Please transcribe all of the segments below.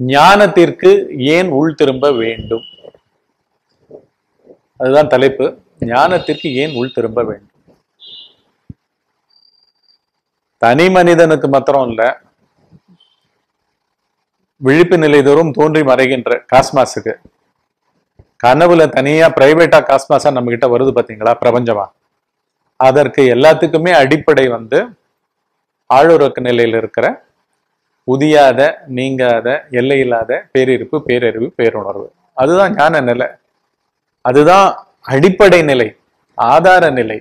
ஞானத்திற்கு ஏன் உள் திரும்ப வேண்டும் அதுதான் தலைப்பு ஞானத்திற்கு ஏன் உள் திரும்ப வேண்டும் தனி மனிதனுக்கு மாத்திரம் இல்ல விழிப்பு நிலை தோறும் தோன்றி மறைகின்ற காஸ்மாஸுக்கு கனவுல தனியா பிரைவேட்டா காஸ்மாஸா நம்ம கிட்ட வருது பாத்தீங்களா பிரபஞ்சமா அதற்கு எல்லாத்துக்குமே அடிப்படை வந்து ஆழுறக்க நிலையில இருக்கிற உதியாத நீங்காத எல்லையில்லாத பேரிருப்பு பேரறிவு பேருணர்வு அதுதான் ஞான நிலை அதுதான் அடிப்படை நிலை ஆதார நிலை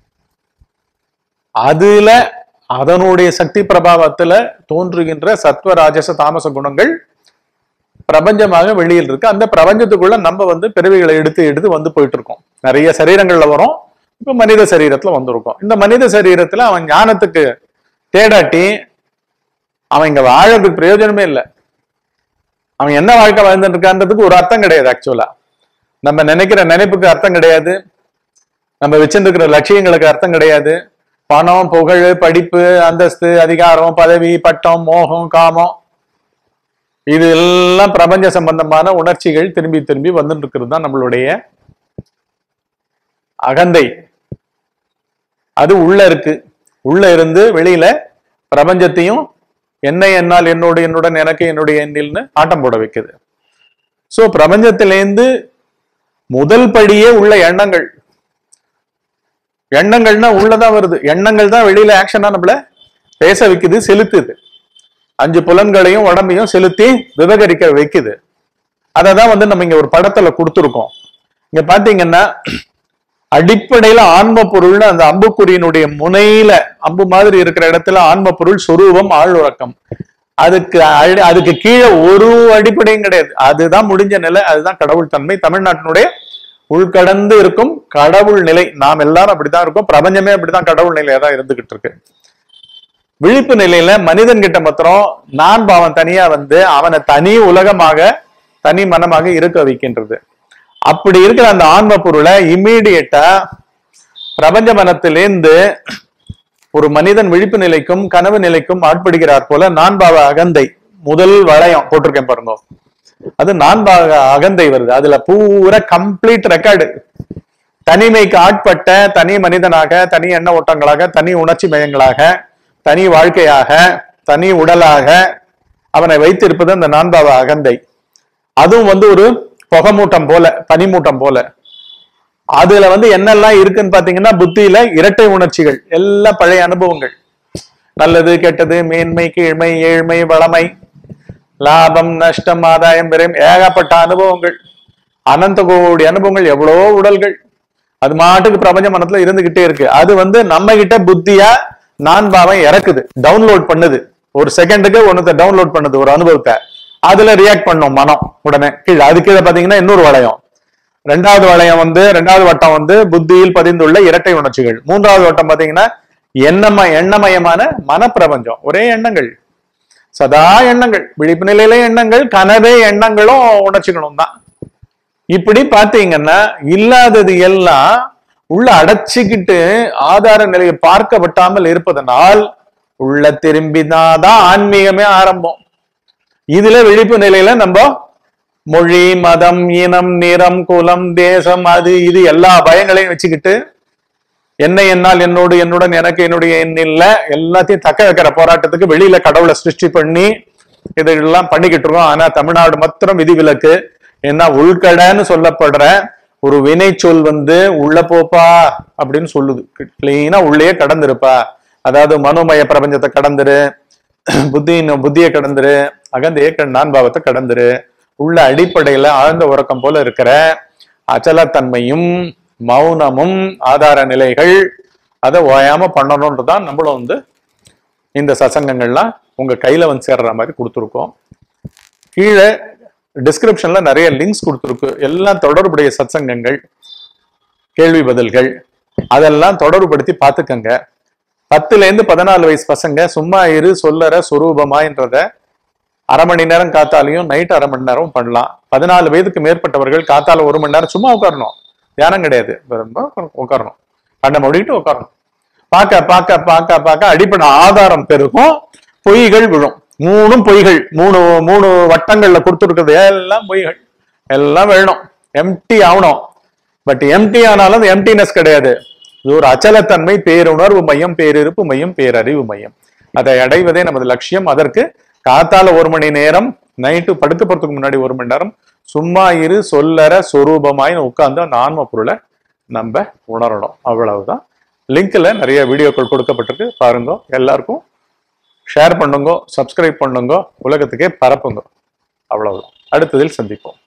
அதுல அதனுடைய சக்தி பிரபாவத்துல தோன்றுகின்ற சத்வ ராஜச தாமச குணங்கள் பிரபஞ்சமாக வெளியில் இருக்கு அந்த பிரபஞ்சத்துக்குள்ள நம்ம வந்து பிறவிகளை எடுத்து எடுத்து வந்து போயிட்டு இருக்கோம் நிறைய சரீரங்கள்ல வரும் இப்ப மனித சரீரத்துல வந்திருக்கோம் இந்த மனித சரீரத்துல அவன் ஞானத்துக்கு தேடாட்டி அவன் இங்க வாழறதுக்கு பிரயோஜனமே இல்லை அவன் என்ன வாழ்க்கை வாழ்ந்துட்டு இருக்கான்றதுக்கு ஒரு அர்த்தம் கிடையாது ஆக்சுவலா நம்ம நினைக்கிற நினைப்புக்கு அர்த்தம் கிடையாது நம்ம வச்சிருக்கிற லட்சியங்களுக்கு அர்த்தம் கிடையாது பணம் புகழ் படிப்பு அந்தஸ்து அதிகாரம் பதவி பட்டம் மோகம் காமம் இது எல்லாம் பிரபஞ்ச சம்பந்தமான உணர்ச்சிகள் திரும்பி திரும்பி வந்துட்டு இருக்கிறது தான் நம்மளுடைய அகந்தை அது உள்ள இருக்கு உள்ள இருந்து வெளியில பிரபஞ்சத்தையும் என்ன என்னால் என்னோடு என்னுடன் எனக்கு என்னுடைய எண்ணில்னு ஆட்டம் போட வைக்குது சோ பிரபஞ்சத்திலேருந்து முதல் படியே உள்ள எண்ணங்கள் எண்ணங்கள்னா உள்ளதான் வருது எண்ணங்கள் தான் வெளியில ஆக்ஷனா நம்மள பேச வைக்குது செலுத்துது அஞ்சு புலன்களையும் உடம்பையும் செலுத்தி விவகரிக்க வைக்குது அதை தான் வந்து நம்ம இங்க ஒரு படத்துல கொடுத்துருக்கோம் இங்க பாத்தீங்கன்னா அடிப்படையில ஆன்ம பொருள்னு அந்த அம்புக்குறியினுடைய முனையில அம்பு மாதிரி இருக்கிற இடத்துல ஆன்ம பொருள் சொரூபம் ஆழ்உறக்கம் அதுக்கு அடி- அதுக்கு கீழே ஒரு அடிப்படையும் கிடையாது அதுதான் முடிஞ்ச நிலை அதுதான் கடவுள் தன்மை தமிழ்நாட்டினுடைய உள்கடந்து இருக்கும் கடவுள் நிலை நாம் எல்லாரும் அப்படித்தான் இருக்கோம் பிரபஞ்சமே அப்படித்தான் கடவுள் நிலையா தான் இருந்துகிட்டு இருக்கு விழிப்பு நிலையில மனிதன் கிட்ட மாத்திரம் நான் பாவம் தனியா வந்து அவனை தனி உலகமாக தனி மனமாக இருக்க வைக்கின்றது அப்படி இருக்கிற அந்த ஆன்ம பொருளை இம்மீடியட்டா பிரபஞ்ச மனத்திலேந்து ஒரு மனிதன் விழிப்பு நிலைக்கும் கனவு நிலைக்கும் ஆட்படுகிறார் போல நான் பாவ அகந்தை முதல் வளையம் போட்டிருக்கேன் பாருங்க அது நான் பாவ அகந்தை வருது அதுல பூரா கம்ப்ளீட் ரெக்கார்டு தனிமைக்கு ஆட்பட்ட தனி மனிதனாக தனி எண்ண ஓட்டங்களாக தனி உணர்ச்சி மயங்களாக தனி வாழ்க்கையாக தனி உடலாக அவனை வைத்திருப்பது அந்த நான்பாவ அகந்தை அதுவும் வந்து ஒரு புகமூட்டம் போல பனிமூட்டம் போல அதுல வந்து என்னெல்லாம் இருக்குன்னு பாத்தீங்கன்னா புத்தியில இரட்டை உணர்ச்சிகள் எல்லாம் பழைய அனுபவங்கள் நல்லது கெட்டது மேன்மை கீழ்மை ஏழ்மை வளமை லாபம் நஷ்டம் ஆதாயம் விரைம் ஏகப்பட்ட அனுபவங்கள் அனந்த கோடி அனுபவங்கள் எவ்வளவோ உடல்கள் அது மாட்டுக்கு பிரபஞ்ச மனத்துல இருந்துகிட்டே இருக்கு அது வந்து நம்ம கிட்ட புத்தியா நான் பாவம் இறக்குது டவுன்லோட் பண்ணுது ஒரு செகண்டுக்கு ஒன்னத்தை டவுன்லோட் பண்ணுது ஒரு அனுபவத்தை அதுல ரியாக்ட் பண்ணும் மனம் உடனே கீழே அது கீழே பாத்தீங்கன்னா இன்னொரு வளையம் ரெண்டாவது வளையம் வந்து ரெண்டாவது வட்டம் வந்து புத்தியில் பதிந்துள்ள இரட்டை உணர்ச்சிகள் மூன்றாவது வட்டம் பாத்தீங்கன்னா எண்ணம எண்ணமயமான மனப்பிரபஞ்சம் ஒரே எண்ணங்கள் சதா எண்ணங்கள் விழிப்பு நிலையில எண்ணங்கள் கனவே எண்ணங்களும் உணர்ச்சிகளும் தான் இப்படி பாத்தீங்கன்னா இல்லாதது எல்லாம் உள்ள அடைச்சிக்கிட்டு ஆதார நிலையை பார்க்கப்பட்டாமல் இருப்பதனால் உள்ள திரும்பினாதான் ஆன்மீகமே ஆரம்பம் இதுல விழிப்பு நிலையில நம்ம மொழி மதம் இனம் நிறம் குலம் தேசம் அது இது எல்லா பயங்களையும் வச்சுக்கிட்டு என்ன என்னால் என்னோடு என்னுடன் எனக்கு என்னுடைய எண்ணில்ல எல்லாத்தையும் தக்க வைக்கிற போராட்டத்துக்கு வெளியில கடவுளை சிருஷ்டி பண்ணி இதெல்லாம் பண்ணிக்கிட்டு இருக்கோம் ஆனா தமிழ்நாடு மாத்திரம் விதிவிலக்கு ஏன்னா உள்கடன்னு சொல்லப்படுற ஒரு வினை சொல் வந்து உள்ள போப்பா அப்படின்னு சொல்லுது கிளீனா உள்ளேயே கடந்திருப்பா அதாவது மனோமய பிரபஞ்சத்தை கடந்துரு புத்தியின் புத்தியை கடந்துரு அகந்த ஏக்க நான்பாவத்தை கடந்துரு உள்ள அடிப்படையில ஆழ்ந்த உறக்கம் போல இருக்கிற அச்சலத்தன்மையும் மௌனமும் ஆதார நிலைகள் அதை ஓயாம பண்ணணும்ன்றதான் நம்மளும் வந்து இந்த சசங்கங்கள்லாம் உங்க கையில வந்து சேர்ற மாதிரி கொடுத்துருக்கோம் கீழே டிஸ்கிரிப்ஷன்ல நிறைய லிங்க்ஸ் கொடுத்துருக்கு எல்லாம் தொடர்புடைய சத்சங்கங்கள் கேள்வி பதில்கள் அதெல்லாம் தொடர்புபடுத்தி பார்த்துக்கங்க பத்துல இருந்து பதினாலு வயசு பசங்க சும்மா இரு சொல்லற சொரூபமான்றத அரை மணி நேரம் காத்தாலையும் நைட் அரை மணி நேரம் பண்ணலாம் பதினாலு வயதுக்கு மேற்பட்டவர்கள் காத்தால ஒரு மணி நேரம் சும்மா உட்காரணும் தியானம் கிடையாது ரொம்ப உட்காரணும் கண்ணை மூடிட்டு உட்காரணும் பார்க்க பார்க்க பார்க்க பார்க்க அடிப்படை ஆதாரம் பெருகும் பொய்கள் விழும் மூணும் பொய்கள் மூணு மூணு வட்டங்கள்ல கொடுத்துருக்கிறது எல்லாம் பொய்கள் எல்லாம் வேணும் எம்டி ஆகணும் பட் எம்டி ஆனாலும் அந்த எம்டினஸ் கிடையாது இது ஒரு அச்சலத்தன்மை பேருணர்வு மையம் பேரிருப்பு மையம் பேரறிவு மையம் அதை அடைவதே நமது லட்சியம் அதற்கு காத்தால ஒரு மணி நேரம் நைட்டு படுக்க போறதுக்கு முன்னாடி ஒரு மணி நேரம் சும்மா இரு சொல்லற சொரூபமாய் உட்கார்ந்து அந்த ஆன்ம பொருளை நம்ம உணரணும் அவ்வளவுதான் லிங்க்ல நிறைய வீடியோக்கள் கொடுக்கப்பட்டிருக்கு பாருங்க எல்லாருக்கும் ஷேர் பண்ணுங்க சப்ஸ்கிரைப் பண்ணுங்க உலகத்துக்கே பரப்புங்க அவ்வளவுதான் அடுத்ததில் சந்திப்போம்